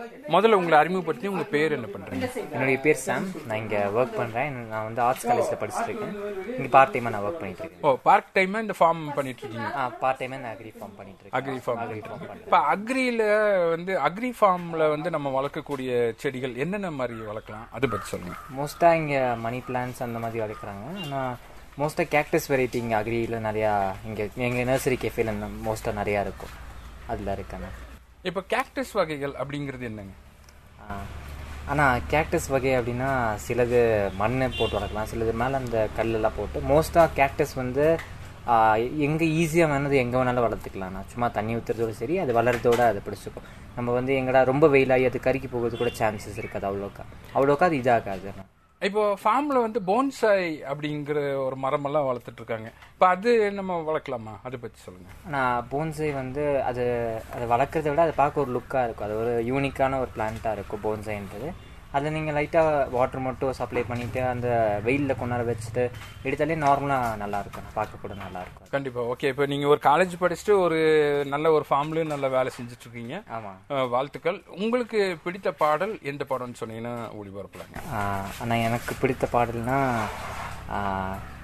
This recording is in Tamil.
முதல்ல உங்களை அறிமுகப்படுத்தி உங்க பேர் என்ன பண்றீங்க என்னுடைய பேர் சாம் நான் இங்கே ஒர்க் பண்ணுறேன் நான் வந்து ஆர்ட்ஸ் காலேஜில் படிச்சுட்டு இருக்கேன் இங்கே பார்ட் டைமாக நான் ஒர்க் பண்ணிட்டு இருக்கேன் ஓ பார்ட் டைமா இந்த ஃபார்ம் பண்ணிட்டு இருக்கீங்க ஆ பார்ட் டைமாக நான் அக்ரி ஃபார்ம் பண்ணிட்டு இருக்கேன் அக்ரி ஃபார்ம் அக்ரி ஃபார்ம் பண்ணுறேன் இப்ப அக்ரியில வந்து அக்ரி ஃபார்ம்ல வந்து நம்ம வளர்க்கக்கூடிய செடிகள் என்னென்ன மாதிரி வளர்க்கலாம் அதை பத்தி சொல்லுங்க மோஸ்ட்டாக இங்கே மணி பிளான்ஸ் அந்த மாதிரி வளர்க்குறாங்க ஆனால் மோஸ்ட்டாக கேக்டஸ் வெரைட்டி இங்கே அக்ரியில் நிறையா இங்கே எங்கள் நர்சரி கேஃபேல மோஸ்ட்டாக நிறையா இருக்கும் அதில் இருக்கேன் இப்ப கேக்டஸ் வகைகள் அப்படிங்கிறது என்னங்க ஆனால் கேக்டஸ் வகை அப்படின்னா சிலது மண் போட்டு வளர்க்கலாம் சிலது மேலே அந்த கல்லெல்லாம் போட்டு மோஸ்ட்டாக கேக்டஸ் வந்து எங்கே ஈஸியாக வேணது எங்கே வேணாலும் வளர்த்துக்கலாம் நான் சும்மா தண்ணி ஊற்றுறதோட சரி அது வளர்றதோட அதை பிடிச்சிக்கும் நம்ம வந்து எங்கடா ரொம்ப வெயிலாகி அது கருக்கி போகிறது கூட சான்சஸ் இருக்காது அவ்வளோக்கா அவ்வளோக்கா அது இதாகாது இப்போ ஃபார்ம்ல வந்து போன்சாய் அப்படிங்கிற ஒரு மரமெல்லாம் வளர்த்துட்டு இருக்காங்க இப்ப அது நம்ம வளர்க்கலாமா அதை பத்தி சொல்லுங்க ஆனால் போன்சை வந்து அது அதை வளர்க்குறத விட அதை பார்க்க ஒரு லுக்காக இருக்கும் அது ஒரு யூனிக்கான ஒரு பிளான்ட்டாக இருக்கும் போன்சைன்றது அதை நீங்கள் லைட்டாக வாட்டர் மட்டும் சப்ளை பண்ணிவிட்டு அந்த வெயிலில் கொண்டாட வச்சுட்டு எடுத்தாலே நார்மலாக நல்லாயிருக்கும் பார்க்க கூட நல்லாயிருக்கும் கண்டிப்பா ஓகே இப்போ நீங்க ஒரு காலேஜ் படிச்சுட்டு ஒரு நல்ல ஒரு ஃபார்ம்லயும் நல்ல வேலை செஞ்சுட்டு இருக்கீங்க ஆமாம் அஹ், வாழ்த்துக்கள் உங்களுக்கு பிடித்த பாடல் எந்த பாடல்னு சொன்னீங்கன்னா ஒளிபரப்பலாங்க ஆனால் எனக்கு பிடித்த பாடல்னா ஆஹ்,